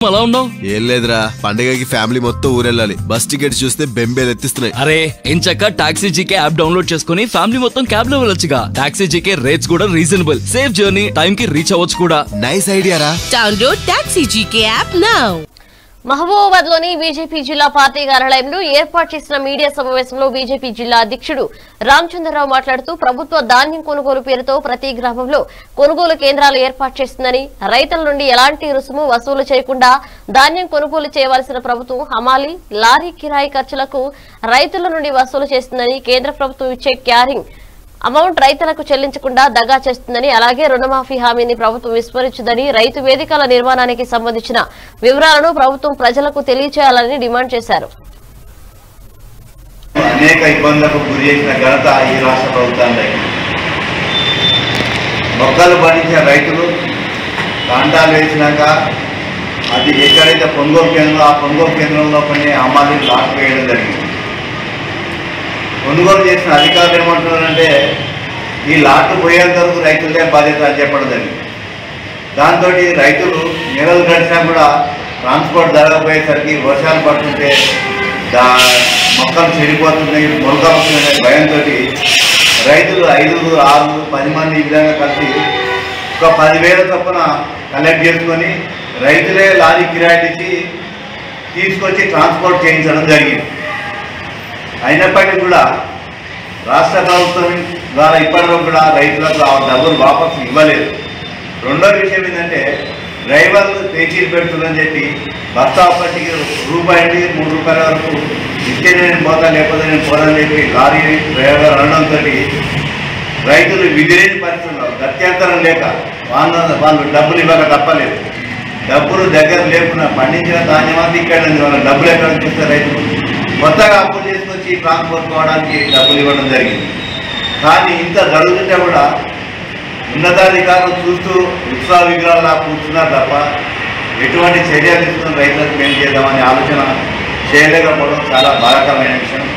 అలా ఉన్నావు ఏం లేదురా పండగకి ఫ్యామిలీ మొత్తం ఊరెళ్ళాలి బస్ టికెట్ చూస్తే బెంబేలు ఎత్తిస్తున్నాయి అరే ఎంచక్క టాక్సీ జీకే యాప్ డౌన్లోడ్ చేసుకుని ఫ్యామిలీ మొత్తం క్యాబ్ లో వెళ్ళొచ్చుగా టాక్సీ జీకే రేట్స్ కూడా రీజనబుల్ సేఫ్ జర్నీ టైం కి రీచ్ అవ్వచ్చు కూడా నైస్ ఐడియా రా Download Taxi GK app now. మహబూబాబాద్ లోని బీజేపీ జిల్లా పార్టీ కార్యాలయంలో ఏర్పాటు చేసిన మీడియా సమావేశంలో బీజేపీ జిల్లా అధ్యక్షుడు రామచంద్రరావు మాట్లాడుతూ ప్రభుత్వ ధాన్యం కొనుగోలు పేరుతో ప్రతి గ్రామంలో కొనుగోలు కేంద్రాలు ఏర్పాటు చేస్తుందని రైతుల నుండి ఎలాంటి రుసుము వసూలు చేయకుండా ధాన్యం కొనుగోలు చేయవలసిన ప్రభుత్వం హమాలి లారీ కిరాయి ఖర్చులకు రైతుల నుండి వసూలు చేస్తుందని కేంద్ర ప్రభుత్వం ఇచ్చే క్యారింగ్ అమౌంట్ రైతులకు చెల్లించకుండా దగా చేస్తుందని అలాగే రుణమాఫీ హామీని ప్రభుత్వం విస్మరించిందని రైతు వేదికల నిర్మాణానికి సంబంధించిన వివరాలను ప్రభుత్వం ప్రజలకు తెలియచేయాలని డిమాండ్ చేశారు అనేక ఇబ్బందులకు గురి చేసిన ఘనత ఈ రాష్ట్ర ప్రభుత్వానికి మొక్కలు పండించిన రైతులు కాంటాలు వేసినాక అది ఎక్కడైతే కొనుగోలు కేంద్రం ఆ కొనుగోలు కేంద్రంలో కొన్ని అమ్మాలి లాక్ వేయడం జరిగింది కొనుగోలు చేసిన అధికారులు ఏమంటున్నారంటే ఈ లాట్లు పోయేంత వరకు రైతులదే బాధ్యత అని చెప్పడం జరిగింది దాంతో రైతులు నెలలు గడిచినా కూడా ట్రాన్స్పోర్ట్ జరగకపోయేసరికి వర్షాలు పడుతుంటే దా మొక్కలు చెడిపోతున్నాయి మొలకలు వస్తున్నాయి భయంతో రైతులు ఐదుగురు ఆరుగురు పది మంది ఈ విధంగా కలిసి ఒక పదివేల చొప్పున కలెక్ట్ చేసుకొని రైతులే లారీ కిరాయిలు ఇచ్చి తీసుకొచ్చి ట్రాన్స్పోర్ట్ చేయించడం జరిగింది అయినప్పటికీ కూడా రాష్ట్ర ప్రభుత్వం ద్వారా ఇప్పటివరకు కూడా రైతులకు ఆ డబ్బులు వాపసు ఇవ్వలేదు రెండో విషయం ఏంటంటే డ్రైవర్లు పేచీలు పెడుతుందని చెప్పి బస్తా ఒకటికి రూపాయి నుండి మూడు రూపాయల వరకు ఇస్తే నేను పోతా లేకపోతే నేను పోదని చెప్పి లారీ డ్రైవర్ అనడంతో రైతులు విధిలేని పరిస్థితుల్లో గత్యంతరం లేక వాళ్ళ వాళ్ళు డబ్బులు ఇవ్వక తప్పలేదు డబ్బులు దగ్గర లేకుండా పండించిన ధాన్యం అంతా ఇక్కడ ఉంది వాళ్ళ డబ్బులు ఎక్కడ చూస్తే రైతులు కొత్తగా అప్పులు చేసుకొచ్చి ట్రాన్స్పోర్ట్ పోవడానికి డబ్బులు ఇవ్వడం జరిగింది కానీ ఇంత జరుగుతుంటే కూడా ఉన్నతాధికారులు చూస్తూ ఉత్సాహ విగ్రహాలా కూర్చున్నారు తప్ప ఎటువంటి చర్యలు తీసుకుని రైతులకు మేలు చేద్దామనే ఆలోచన చేయలేకపోవడం చాలా బాధాకరమైన విషయం